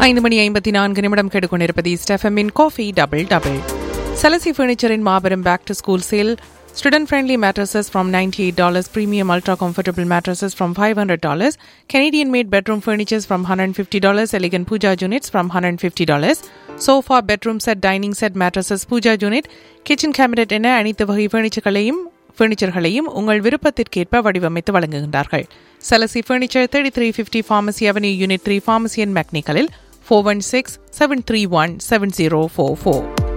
ஐந்து மணி ஐம்பத்தி நான்கு நிமிடம் கெடுக்கொண்டிருப்பது ஸ்டெஃபமின் காஃபி டபுள் டபுள் செலசி ஃபர்னிச்சரின் மாபெரும் back to school sale Student friendly mattresses from $98, premium ultra comfortable mattresses from $500, Canadian made bedroom furnitures from $150, elegant puja units from $150, sofa, bedroom set, dining set mattresses, puja unit, kitchen cabinet என அனைத்து வகை ஃபர்னிச்சர்களையும் ஃபர்னிச்சர்களையும் உங்கள் விருப்பத்திற்கேற்ப வடிவமைத்து வழங்குகின்றார்கள் செலசி furniture thirty three fifty pharmacy avenue unit three pharmacy and மெக்னிக்கலில் four one six seven three one seven zero four four